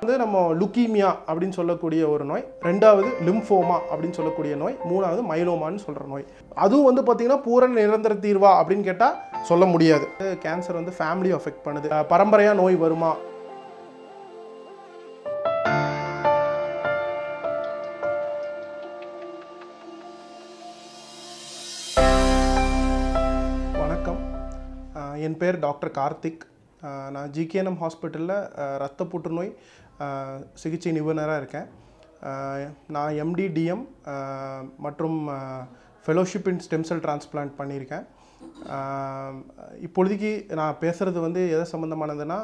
வந்து நம்ம லுக்கீமியா அப்படின்னு சொல்லக்கூடிய ஒரு நோய் ரெண்டாவது லிம்ஃபோமா அப்படின்னு சொல்லக்கூடிய நோய் மூணாவது மைலோமான்னு சொல்கிற நோய் அதுவும் வந்து பார்த்திங்கன்னா பூரண நிரந்தர தீர்வா அப்படின்னு கேட்டால் சொல்ல முடியாது கேன்சர் வந்து ஃபேமிலி அஃபெக்ட் பண்ணுது அஹ் பரம்பரையா நோய் வருமா வணக்கம் அஹ் என் பேர் டாக்டர் கார்த்திக் அஹ் நான் ஜிகேஎன்எம் ஹாஸ்பிட்டலில் ரத்த புற்றுநோய் அஹ் சிகிச்சை நிபுணராக இருக்கேன் அஹ் நான் எம்டி டிஎம் மற்றும் fellowship in stem cell transplant பண்ணியிருக்கேன் அஹ் இப்பொழுதைக்கு நான் பேசுகிறது வந்து எதை சம்மந்தமானதுன்னா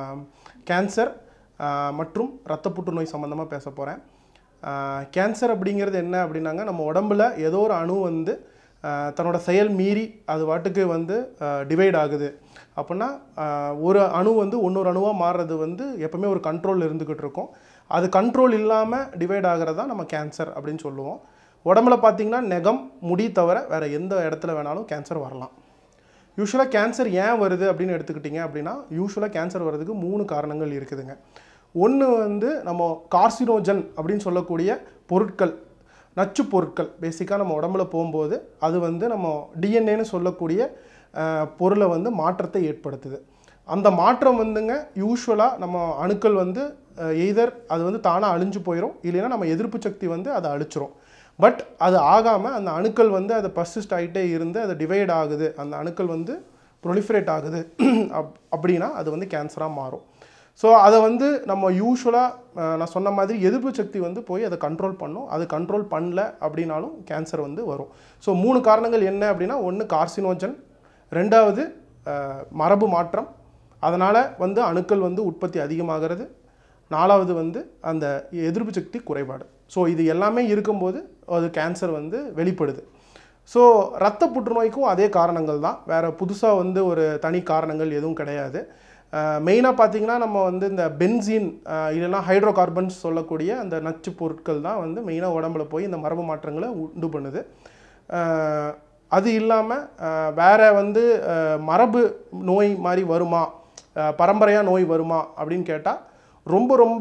கேன்சர் மற்றும் ரத்த புற்றுநோய் சம்மந்தமாக பேச போகிறேன் கேன்சர் அப்படிங்கிறது என்ன அப்படின்னாங்க நம்ம உடம்புல ஏதோ ஒரு அணு வந்து ஆஹ் தன்னோட செயல் மீறி அது வாட்டுக்கு வந்து டிவைட் ஆகுது அப்படின்னா ஆஹ் ஒரு அணு வந்து இன்னொரு அணுவாக மாறுறது வந்து எப்பவுமே ஒரு கண்ட்ரோல் இருந்துக்கிட்டு இருக்கும் அது கண்ட்ரோல் இல்லாமல் டிவைட் ஆகிறது தான் நம்ம கேன்சர் அப்படின்னு சொல்லுவோம் உடம்புல பார்த்திங்கன்னா நெகம் முடி தவிர வேறு எந்த இடத்துல வேணாலும் கேன்சர் வரலாம் யூஸ்வலாக கேன்சர் ஏன் வருது அப்படின்னு எடுத்துக்கிட்டிங்க அப்படின்னா யூஸ்வலாக கேன்சர் வர்றதுக்கு மூணு காரணங்கள் இருக்குதுங்க ஒன்று வந்து நம்ம கார்சினோஜன் அப்படின்னு சொல்லக்கூடிய பொருட்கள் நச்சு பொருட்கள் பேசிக்காக நம்ம உடம்புல போகும்போது அது வந்து நம்ம டிஎன்ஏன்னு சொல்லக்கூடிய அஹ், பொருளை வந்து மாற்றத்தை ஏற்படுத்துது அந்த மாற்றம் வந்துங்க யூஸ்வலாக நம்ம அணுக்கள் வந்து எய்தர் அது வந்து தானாக அழிஞ்சு போயிடும் இல்லைன்னா நம்ம எதிர்ப்பு சக்தி வந்து அதை அழிச்சிரும் பட் அது ஆகாமல் அந்த அணுக்கள் வந்து அது பர்சிஸ்ட் ஆகிட்டே இருந்து அது டிவைட் ஆகுது அந்த அணுக்கள் வந்து ப்ரொலிஃபரேட் ஆகுது அப் அப்படின்னா அது வந்து கேன்சராக மாறும் ஸோ அதை வந்து நம்ம யூஸ்வலாக நான் சொன்ன மாதிரி எதிர்ப்பு சக்தி வந்து போய் அதை கண்ட்ரோல் பண்ணும் அது கண்ட்ரோல் பண்ணல அப்படின்னாலும் கேன்சர் வந்து வரும் ஸோ மூணு காரணங்கள் என்ன அப்படின்னா ஒன்று கார்சினோஜன் ரெண்டாவது அஹ், மரபு மாற்றம் அதனால் வந்து அணுக்கள் வந்து உற்பத்தி அதிகமாகிறது நாலாவது வந்து அந்த எதிர்ப்பு சக்தி குறைபாடு ஸோ இது எல்லாமே இருக்கும்போது அது கேன்சர் வந்து வெளிப்படுது ஸோ ரத்த புற்றுநோய்க்கும் அதே காரணங்கள் தான் வேறு புதுசாக வந்து ஒரு தனி காரணங்கள் எதுவும் கிடையாது மெயினாக பார்த்தீங்கன்னா நம்ம வந்து இந்த பென்சீன் இல்லைன்னா ஹைட்ரோ கார்பன்ஸ் சொல்லக்கூடிய அந்த நச்சு பொருட்கள் தான் வந்து மெயினாக உடம்புல போய் இந்த மரபு மாற்றங்களை உண்டு பண்ணுது அஹ், அது இல்லாமல் வேற வந்து அஹ், மரபு நோய் மாதிரி வருமா பரம்பரையாக நோய் வருமா அப்படின்னு கேட்டால் ரொம்ப ரொம்ப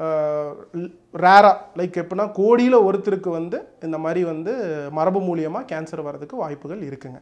ரேராக லைக் எப்படின்னா கோடியில் ஒருத்தருக்கு வந்து இந்த மாதிரி வந்து மரபு மூலியமாக கேன்சர் வர்றதுக்கு வாய்ப்புகள் இருக்குங்க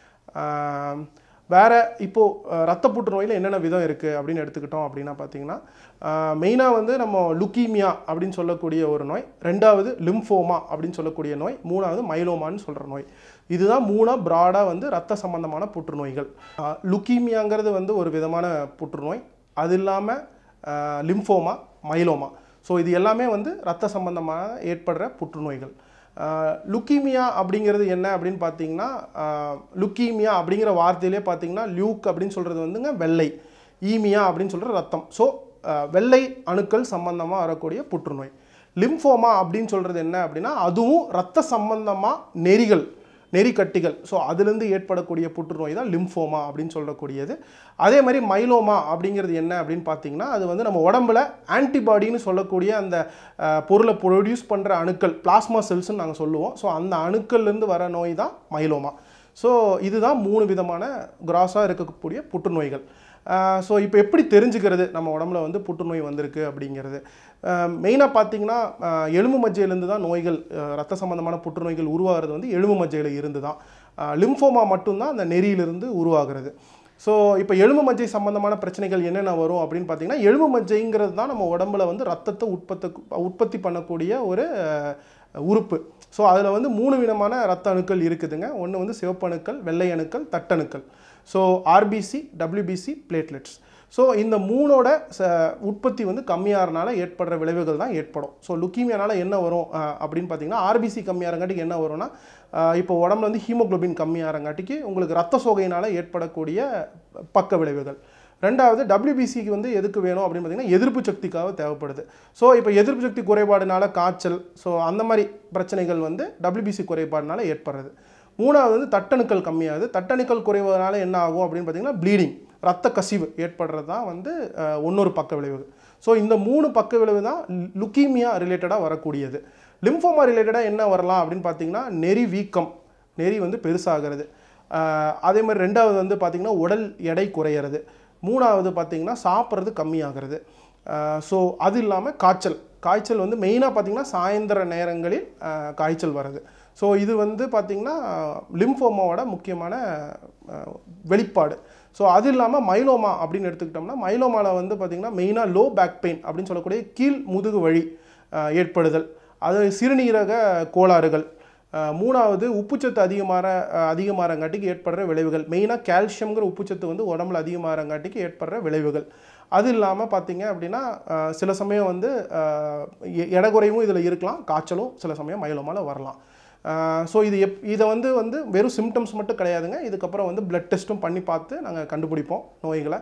ஆஹ் வேற இப்போது ரத்த புற்றுநோயில் என்னென்ன விதம் இருக்குது அப்படின்னு எடுத்துக்கிட்டோம் அப்படின்னா பார்த்தீங்கன்னா மெயினாக வந்து நம்ம லுக்கீமியா அப்படின்னு சொல்லக்கூடிய ஒரு நோய் ரெண்டாவது லிம்ஃபோமா அப்படின்னு சொல்லக்கூடிய நோய் மூணாவது மைலோமான்னு சொல்கிற நோய் இதுதான் மூணாக ப்ராடாக வந்து ரத்த சம்பந்தமான புற்றுநோய்கள் ஆஹ் லுக்கீமியாங்கிறது வந்து ஒரு விதமான புற்றுநோய் அது இல்லாமல் லிம்ஃபோமா மைலோமா ஸோ இது எல்லாமே வந்து ரத்த சம்பந்தமாக ஏற்படுற புற்றுநோய்கள் லுக்கீமியா அப்படிங்கிறது என்ன அப்படின்னு பார்த்தீங்கன்னா லுக்கீமியா அப்படிங்கிற வார்த்தையிலே பார்த்தீங்கன்னா லியூக் அப்படின்னு சொல்கிறது வந்துங்க வெள்ளை ஈமியா அப்படின்னு சொல்கிற ரத்தம் ஸோ வெள்ளை அணுக்கள் சம்பந்தமாக வரக்கூடிய புற்றுநோய் லிம்ஃபோமா அப்படின்னு சொல்கிறது என்ன அப்படின்னா அதுவும் ரத்த சம்பந்தமாக நெறிகள் நெறிக்கட்டிகள் ஸோ அதுலேருந்து ஏற்படக்கூடிய புற்றுநோய் தான் லிம்ஃபோமா அப்படின்னு சொல்லக்கூடியது அதே மாதிரி மைலோமா அப்படிங்கிறது என்ன அப்படின்னு பார்த்தீங்கன்னா அது வந்து நம்ம உடம்புல ஆன்டிபாடின்னு சொல்லக்கூடிய அந்த அஹ், பொருளை ப்ரொடியூஸ் பண்ணுற அணுக்கள் பிளாஸ்மா செல்ஸ்னு நாங்கள் சொல்லுவோம் ஸோ அந்த அணுக்கள்லேருந்து வர நோய் தான் மைலோமா ஸோ இதுதான் மூணு விதமான கிராஸாக இருக்கக்கூடிய புற்றுநோய்கள் ஸோ இப்போ எப்படி தெரிஞ்சுக்கிறது நம்ம உடம்புல வந்து புற்றுநோய் வந்திருக்கு அப்படிங்கிறது மெயினாக பார்த்தீங்கன்னா அஹ், எலும்பு மஜ்ஜையிலேருந்து தான் நோய்கள் அஹ், ரத்த சம்பந்தமான புற்றுநோய்கள் உருவாகிறது வந்து எலும்பு மஜ்ஜையில் இருந்து தான் லிம்ஃபோமா மட்டும்தான் அந்த நெறியிலிருந்து உருவாகிறது ஸோ இப்போ எலும்பு மஜ்ஜை சம்பந்தமான பிரச்சனைகள் என்னென்ன வரும் அப்படின்னு பார்த்தீங்கன்னா எலும்பு மஜ்ஜைங்கிறது தான் நம்ம உடம்புல வந்து ரத்தத்தை உற்பத்தி உற்பத்தி பண்ணக்கூடிய ஒரு அஹ், உறுப்பு ஸோ அதில் வந்து மூணு விதமான ரத்த அணுக்கள் இருக்குதுங்க ஒன்று வந்து சிவப்பு அணுக்கள் வெள்ளை அணுக்கள் தட்டணுக்கள் so RBC WBC platelets so இந்த மூணோட ச உற்பத்தி வந்து கம்மியாகிறனால ஏற்படுற விளைவுகள் தான் ஏற்படும் ஸோ லுக்கீமியானால என்ன வரும் அஹ், அப்படின்னு பார்த்தீங்கன்னா ஆர்பிசி கம்மியாகிறங்காட்டிக்கு என்ன வரும்னா அஹ், இப்போ உடம்புல வந்து ஹீமோகுளோபின் கம்மியாகிறங்காட்டிக்கு உங்களுக்கு ரத்த சோகையினால் ஏற்படக்கூடிய பக்க விளைவுகள் ரெண்டாவது டபிள்யூபிசிக்கு வந்து எதுக்கு வேணும் அப்படின்னு பார்த்தீங்கன்னா எதிர்ப்பு சக்திக்காக தேவைப்படுது ஸோ இப்போ எதிர்ப்பு சக்தி குறைபாடுனால காய்ச்சல் ஸோ அந்த மாதிரி பிரச்சனைகள் வந்து டபிள்யூபிசி குறைபாடுனால ஏற்படுறது மூணாவது வந்து தட்டணுக்கள் கம்மியாகுது தட்டணுக்கள் குறைவதனால என்ன ஆகும் அப்படின்னு பார்த்தீங்கன்னா ப்ளீடிங் ரத்த கசிவு ஏற்படுறது தான் வந்து அஹ், இன்னொரு பக்க விளைவு ஸோ இந்த மூணு பக்க விளைவு தான் லுக்கீமியா ரிலேட்டடாக வரக்கூடியது லிம்ஃபோமா ரிலேட்டடாக என்ன வரலாம் அப்படின்னு பார்த்தீங்கன்னா நெறி வீக்கம் நெறி வந்து பெருசாகிறது ஆஹ் அதே மாதிரி ரெண்டாவது வந்து பார்த்திங்கன்னா உடல் எடை குறையிறது மூணாவது பார்த்திங்கன்னா சாப்பிட்றது கம்மியாகிறது ஸோ அது இல்லாமல் காய்ச்சல் காய்ச்சல் வந்து மெயினாக பார்த்தீங்கன்னா சாயந்தர நேரங்களில் அஹ், காய்ச்சல் வருது ஸோ இது வந்து பார்த்திங்கன்னா லிம்ஃபோமாவோட முக்கியமான அஹ், வெளிப்பாடு ஸோ அது இல்லாமல் மைலோமா அப்படின்னு எடுத்துக்கிட்டோம்னா மைலோமாவில் வந்து பார்த்திங்கன்னா மெயினாக லோ பேக் பெயின் அப்படின்னு சொல்லக்கூடிய கீழ் முதுகு வழி அஹ், ஏற்படுதல் அது சிறுநீரக கோளாறுகள் அஹ், மூணாவது உப்புச்சத்து அதிகமாற அஹ், அதிகமாகறங்காட்டிக்கு ஏற்படுற விளைவுகள் மெயினாக கால்சியம்ங்கிற உப்புச்சத்து வந்து உடம்புல அதிகமாகறங்காட்டிக்கு ஏற்படுற விளைவுகள் அது இல்லாமல் பார்த்தீங்க அப்படின்னா அஹ், சில சமயம் வந்து அஹ், எ- எடகுறைவும் இதில் இருக்கலாம் காய்ச்சலும் சில சமயம் மயிலமால வரலாம் ஸோ இது எப் இதை வந்து வந்து வெறும் சிம்டம்ஸ் மட்டும் கிடையாதுங்க இதுக்கப்புறம் வந்து பிளட் டெஸ்ட்டும் பண்ணி பார்த்து நாங்கள் கண்டுபிடிப்போம் நோய்களை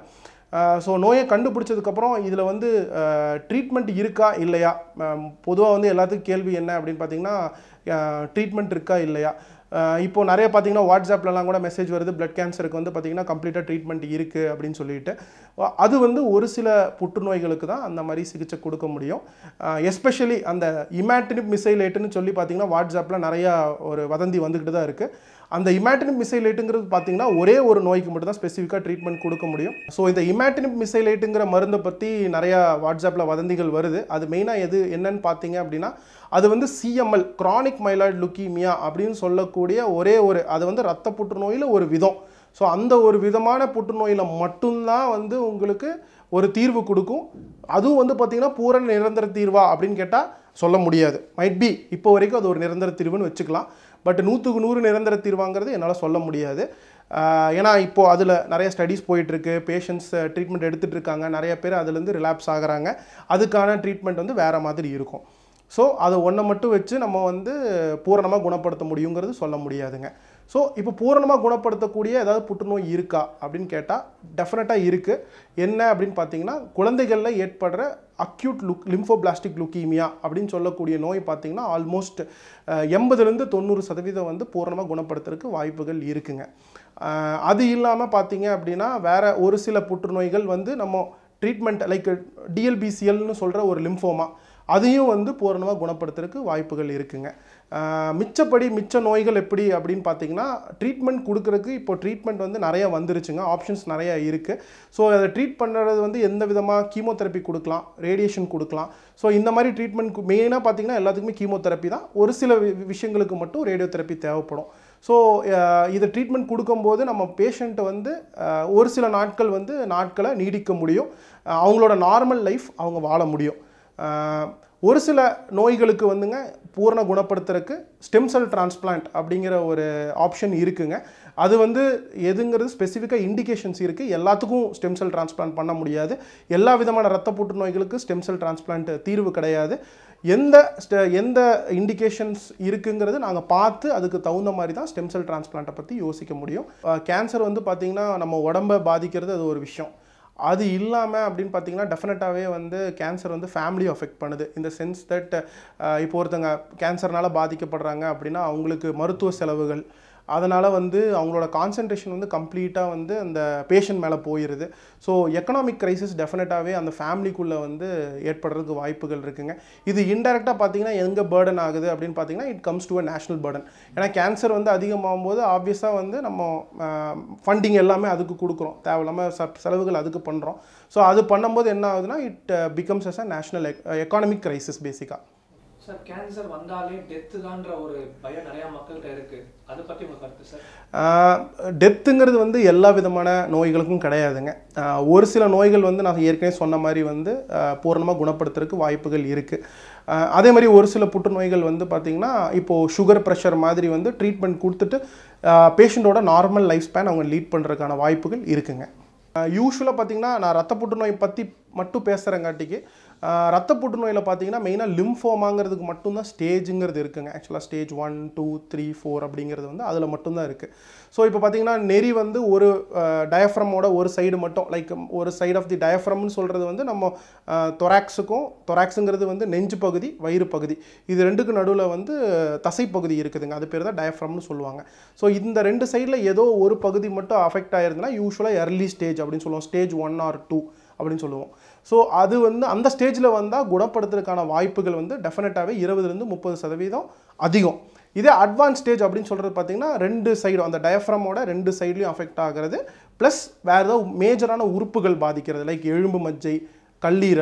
ஸோ நோயை கண்டுபிடிச்சதுக்கப்புறம் இதில் வந்து ட்ரீட்மெண்ட் இருக்கா இல்லையா பொதுவாக வந்து எல்லாத்துக்கும் கேள்வி என்ன அப்படின்னு பார்த்தீங்கன்னா ட்ரீட்மெண்ட் இருக்கா இல்லையா அஹ் இப்போ நிறைய பார்த்தீங்கன்னா வாட்ஸ்அப்லலாம் கூட மெசேஜ் வருது பிளட் கேன்சருக்கு வந்து பார்த்தீங்கன்னா கம்ப்ளீட்டாக ட்ரீட்மெண்ட் இருக்குது அப்படின்னு சொல்லிட்டு அஹ் அது வந்து ஒரு சில புற்றுநோய்களுக்கு தான் அந்த மாதிரி சிகிச்சை கொடுக்க முடியும் எஸ்பெஷலி அந்த இமேட்டினிப் மிசைலேட்டுன்னு சொல்லி பார்த்தீங்கன்னா வாட்ஸ்அப்பில் நிறையா ஒரு வதந்தி வந்துக்கிட்டு தான் இருக்குது அந்த இமேட்டினிப் மிசைலேட்டுங்கிறது பார்த்தீங்கன்னா ஒரே ஒரு நோய்க்கு மட்டும் தான் ஸ்பெசிஃபிக்காக ட்ரீட்மெண்ட் கொடுக்க முடியும் ஸோ இந்த இமேட்டினிப் மிசைலேட்டுங்கிற மருந்தை பற்றி நிறையா வாட்ஸ்அப்பில் வதந்திகள் வருது அது மெயினாக எது என்னன்னு பார்த்தீங்க அப்படின்னா அது வந்து சிஎம்எல் கிரானிக் மைலாய்டு லுக்கீமியா அப்படின்னு சொல்லக்கூடிய ஒரே ஒரு அது வந்து ரத்த புற்றுநோயில் ஒரு விதம் ஸோ அந்த ஒரு விதமான புற்றுநோயில் மட்டும்தான் வந்து உங்களுக்கு ஒரு தீர்வு கொடுக்கும் அதுவும் வந்து பார்த்திங்கன்னா பூரண நிரந்தர தீர்வா அப்படின்னு கேட்டால் சொல்ல முடியாது மைட் பி இப்போ வரைக்கும் அது ஒரு நிரந்தர தீர்வுன்னு வச்சுக்கலாம் பட் நூற்றுக்கு நூறு நிரந்தர தீர்வாங்கிறது என்னால் சொல்ல முடியாது ஆஹ் ஏன்னா இப்போ அதில் நிறைய ஸ்டடீஸ் போயிட்டுருக்கு பேஷண்ட்ஸ் ட்ரீட்மெண்ட் எடுத்துகிட்டு இருக்காங்க நிறைய பேர் அதுலேருந்து ரிலாப்ஸ் ஆகுறாங்க அதுக்கான ட்ரீட்மெண்ட் வந்து வேறு மாதிரி இருக்கும் ஸோ அதை ஒன்றை மட்டும் வச்சு நம்ம வந்து பூரணமாக குணப்படுத்த முடியுங்கிறது சொல்ல முடியாதுங்க ஸோ இப்போ பூரணமாக குணப்படுத்தக்கூடிய ஏதாவது புற்றுநோய் இருக்கா அப்படின்னு கேட்டால் டெஃபினட்டாக இருக்குது என்ன அப்படின்னு பார்த்தீங்கன்னா குழந்தைகளில் ஏற்படுற அக்யூட் லுக் லிம்ஃபோபிளாஸ்டிக் லுக்கீமியா அப்படின்னு சொல்லக்கூடிய நோய் பார்த்தீங்கன்னா ஆல்மோஸ்ட் எண்பதுலேருந்து தொண்ணூறு சதவீதம் வந்து பூரணமாக குணப்படுத்துறதுக்கு வாய்ப்புகள் இருக்குங்க அஹ் அது இல்லாமல் பார்த்தீங்க அப்படின்னா வேற ஒரு சில புற்றுநோய்கள் வந்து நம்ம ட்ரீட்மெண்ட் லைக் டிஎல்பிசிஎல்னு சொல்கிற ஒரு லிம்ஃபோமா அதையும் வந்து பூரணமாக குணப்படுத்துறதுக்கு வாய்ப்புகள் இருக்குங்க ஆஹ் மிச்சப்படி மிச்ச நோய்கள் எப்படி அப்படின்னு பார்த்தீங்கன்னா ட்ரீட்மெண்ட் கொடுக்கறதுக்கு இப்போ ட்ரீட்மெண்ட் வந்து நிறைய வந்துருச்சுங்க ஆப்ஷன்ஸ் நிறைய இருக்குது ஸோ அதை ட்ரீட் பண்ணுறது வந்து எந்த விதமாக கீமோதெரப்பி கொடுக்கலாம் ரேடியேஷன் கொடுக்கலாம் ஸோ இந்த மாதிரி ட்ரீட்மெண்ட் மெயினாக பார்த்தீங்கன்னா எல்லாத்துக்குமே கீமோதெரப்பி தான் ஒரு சில வி- விஷயங்களுக்கு மட்டும் ரேடியோ தெரப்பி தேவைப்படும் ஸோ இதை ட்ரீட்மெண்ட் கொடுக்கும்போது நம்ம பேஷண்ட்டை வந்து ஆஹ் ஒரு சில நாட்கள் வந்து நாட்களை நீடிக்க முடியும் ஆஹ் அவங்களோட நார்மல் லைஃப் அவங்க வாழ முடியும் ஆஹ் ஒரு சில நோய்களுக்கு வந்துங்க பூரண குணப்படுத்துறதுக்கு ஸ்டெம் செல் டிரான்ஸ்பிளான்ட் அப்படிங்கிற ஒரு ஆப்ஷன் இருக்குங்க அது வந்து எதுங்கிறது ஸ்பெசிஃபிக்காக இண்டிகேஷன்ஸ் இருக்குது எல்லாத்துக்கும் ஸ்டெம் செல் டிரான்ஸ்பிளான்ட் பண்ண முடியாது எல்லா விதமான ரத்த புற்றுநோய்களுக்கு ஸ்டெம் செல் டிரான்ஸ்பிளான்ட் தீர்வு கிடையாது எந்த ஸ்ட- எந்த இண்டிகேஷன்ஸ் இருக்குங்கிறது நாங்கள் பார்த்து அதுக்கு தகுந்த மாதிரி தான் ஸ்டெம் செல் டிரான்ஸ்பிளான்ட்டை பற்றி யோசிக்க முடியும் கேன்சர் வந்து பார்த்திங்கன்னா நம்ம உடம்பை பாதிக்கிறது அது ஒரு விஷயம் அது இல்லாமல் அப்படின்னு பார்த்தீங்கன்னா டெஃபினட்டாகவே வந்து கேன்சர் வந்து ஃபேமிலி அஃபெக்ட் பண்ணுது இந்த சென்ஸ் தட் இப்போ ஒருத்தங்க கேன்சர்னால பாதிக்கப்படுறாங்க அப்படின்னா அவங்களுக்கு மருத்துவ செலவுகள் அதனால் வந்து அவங்களோட கான்சன்ட்ரேஷன் வந்து கம்ப்ளீட்டாக வந்து அந்த பேஷண்ட் மேலே போயிடுது ஸோ எக்கனாமிக் கிரைசிஸ் டெஃபினட்டாகவே அந்த ஃபேமிலிக்குள்ளே வந்து ஏற்படுறதுக்கு வாய்ப்புகள் இருக்குங்க இது இன்டெரக்டாக பார்த்தீங்கன்னா எங்கே பேர்டன் ஆகுது அப்படின்னு பார்த்தீங்கன்னா it comes to a national burden ஏன்னா கேன்சர் வந்து அதிகமாகும் போது ஆப்வியஸாக வந்து நம்ம ஃபண்டிங் எல்லாமே அதுக்கு கொடுக்குறோம் தேவையில்லாமல் ச செலவுகள் அதுக்கு பண்ணுறோம் ஸோ அது பண்ணும்போது என்ன ஆகுதுன்னா it becomes as a national economic crisis பேசிக்காக சார் கேன்சர் வந்தாலே டெத்து தான்ற ஒரு பயம் நிறைய மக்கள்கிட்ட இருக்கு அதை பத்தி உங்க கருத்து சார் டெத்துங்கிறது வந்து எல்லா விதமான நோய்களுக்கும் கிடையாதுங்க ஆஹ் ஒரு சில நோய்கள் வந்து நான் ஏற்கனவே சொன்ன மாதிரி வந்து பூரணமாக குணப்படுத்துறதுக்கு வாய்ப்புகள் இருக்குது அதே மாதிரி ஒரு சில புற்றுநோய்கள் வந்து பார்த்திங்கன்னா இப்போது சுகர் ப்ரெஷர் மாதிரி வந்து ட்ரீட்மெண்ட் கொடுத்துட்டு பேஷண்ட்டோட நார்மல் லைஃப் ஸ்பேன் அவங்க லீட் பண்ணுறதுக்கான வாய்ப்புகள் இருக்குங்க யூஸ்வலாக பார்த்தீங்கன்னா நான் ரத்த புற்றுநோய் பற்றி மட்டும் பேசுகிறங்காட்டிக்கு ரத்த புற்றுநோயில் பார்த்தீங்கன்னா மெயினாக லிம்ஃபோமாங்கிறதுக்கு மட்டும்தான் ஸ்டேஜுங்கிறது இருக்குங்க ஆக்சுவலாக stage one two three four அப்படிங்கிறது வந்து அதில் மட்டும்தான் இருக்குது ஸோ இப்போ பார்த்தீங்கன்னா நெறி வந்து ஒரு டயஃப்ரமோட ஒரு சைடு மட்டும் லைக் ஒரு சைடு ஆஃப் தி டயஃப்ரம்னு சொல்கிறது வந்து நம்ம தொராக்ஸுக்கும் தொராக்ஸுங்கிறது வந்து நெஞ்சு பகுதி வயிறு பகுதி இது ரெண்டுக்கு நடுவில் வந்து தசைப்பகுதி இருக்குதுங்க அது பேர் தான் டயஃப்ரம்னு சொல்லுவாங்க ஸோ இந்த ரெண்டு சைடில் ஏதோ ஒரு பகுதி மட்டும் அஃபெக்ட் ஆயிருந்துன்னா யூஸ்வலாக early ஸ்டேஜ் அப்படின்னு சொல்லுவோம் ஸ்டேஜ் ஒன் ஆர் டூ அப்படின்னு சொல்லுவோம் ஸோ அது வந்து அந்த ஸ்டேஜில் வந்தால் குணப்படுத்துறதுக்கான வாய்ப்புகள் வந்து டெஃபினட்டாகவே இருபதுலேருந்து முப்பது சதவீதம் அதிகம் இதே அட்வான்ஸ் ஸ்டேஜ் அப்படின்னு சொல்கிறது பார்த்தீங்கன்னா ரெண்டு சைடும் அந்த டயஃப்ரமோட ரெண்டு சைட்லையும் அஃபெக்ட் ஆகிறது ப்ளஸ் வேறு ஏதோ மேஜரான உறுப்புகள் பாதிக்கிறது லைக் எலும்பு மஜ்ஜை கல்லீரல்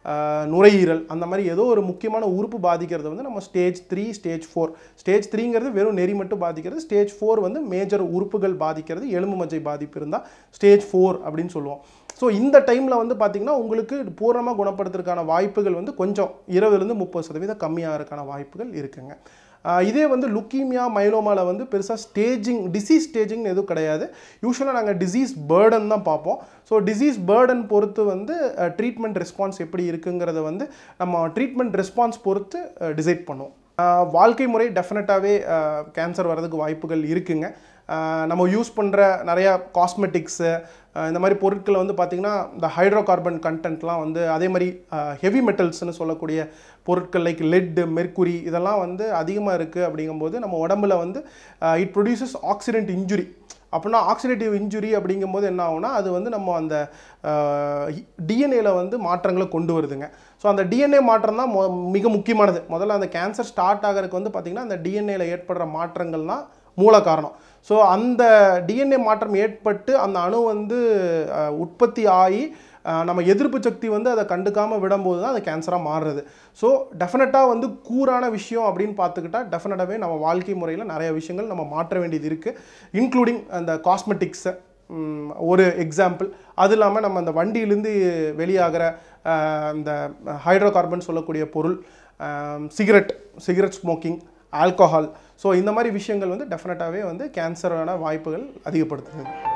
ஆஹ் நுரையீரல் அந்த மாதிரி ஏதோ ஒரு முக்கியமான உறுப்பு பாதிக்கிறது வந்து நம்ம stage three stage four stage த்ரீங்கிறது வெறும் நெறி மட்டும் பாதிக்கிறது ஸ்டேஜ் ஃபோர் வந்து மேஜர் உறுப்புகள் பாதிக்கிறது எலும்பு மஜ்ஜை பாதிப்பு இருந்தால் ஸ்டேஜ் ஃபோர் அப்படின்னு சொல்லுவோம் ஸோ இந்த டைமில் வந்து பார்த்திங்கன்னா உங்களுக்கு பூர்ணமாக குணப்படுத்துறதுக்கான வாய்ப்புகள் வந்து கொஞ்சம் இருபதுலேருந்து முப்பது சதவீதம் கம்மியாகிறதுக்கான வாய்ப்புகள் இருக்குங்க ஆஹ் இதே வந்து லுக்கீமியா மைலோமாவில் வந்து பெருசாக ஸ்டேஜிங் டிசீஸ் ஸ்டேஜிங் எதுவும் கிடையாது யூஸ்வலாக நாங்கள் டிசீஸ் பேர்டன் தான் பார்ப்போம் ஸோ டிசீஸ் பேர்டன் பொறுத்து வந்து ட்ரீட்மெண்ட் ரெஸ்பான்ஸ் எப்படி இருக்குங்கிறத வந்து நம்ம ட்ரீட்மெண்ட் ரெஸ்பான்ஸ் பொறுத்து டிசைட் பண்ணுவோம் ஆஹ் வாழ்க்கை முறை டெஃபினட்டாகவே கேன்சர் வர்றதுக்கு வாய்ப்புகள் இருக்குங்க ஆஹ் நம்ம யூஸ் பண்ணுற நிறையா காஸ்மெட்டிக்ஸு இந்த மாதிரி பொருட்களை வந்து பார்த்திங்கன்னா இந்த ஹைட்ரோ கார்பன் கண்டென்ட்லாம் வந்து அதே மாதிரி ஹெவி மெட்டல்ஸ்னு சொல்லக்கூடிய பொருட்கள் லைக் லெட் மெர்க்குரி இதெல்லாம் வந்து அதிகமாக இருக்குது அப்படிங்கும்போது நம்ம உடம்புல வந்து இட் ப்ரொடியூசஸ் ஆக்சிடென்ட் இன்ஜுரி அப்படின்னா ஆக்சிடேட்டிவ் இன்ஜுரி அப்படிங்கும்போது என்ன ஆகும்னா அது வந்து நம்ம அந்த டிஎன்ஏல வந்து மாற்றங்களை கொண்டு வருதுங்க ஸோ அந்த டிஎன்ஏ மாற்றம் தான் மொ- மிக முக்கியமானது முதல்ல அந்த கேன்சர் ஸ்டார்ட் ஆகிறதுக்கு வந்து பார்த்திங்கன்னா அந்த டிஎன்ஏல ஏற்படுற மாற்றங்கள் தான் மூல காரணம் ஸோ அந்த டிஎன்ஏ மாற்றம் ஏற்பட்டு அந்த அணு வந்து அஹ், உற்பத்தி ஆகி அஹ், நம்ம எதிர்ப்பு சக்தி வந்து அதை கண்டுக்காமல் விடும்போது தான் அது கேன்சராக மாறுறது ஸோ டெஃபினட்டாக வந்து கூரான விஷயம் அப்படின்னு பார்த்துக்கிட்டா டெஃபினட்டாகவே நம்ம வாழ்க்கை முறையில் நிறைய விஷயங்கள் நம்ம மாற்ற வேண்டியது இருக்குது இன்க்ளூடிங் அந்த காஸ்மெட்டிக்ஸை ஒரு எக்ஸாம்பிள் அது இல்லாமல் நம்ம அந்த வண்டியிலேருந்து வெளியாகிற அஹ், இந்த ஹைட்ரோ கார்பன் சொல்லக்கூடிய பொருள் cigarette cigarette smoking alcohol so இந்த மாதிரி விஷயங்கள் வந்து டெஃபினட்டாகவே வந்து கேன்சரான வாய்ப்புகள் அதிகப்படுத்துது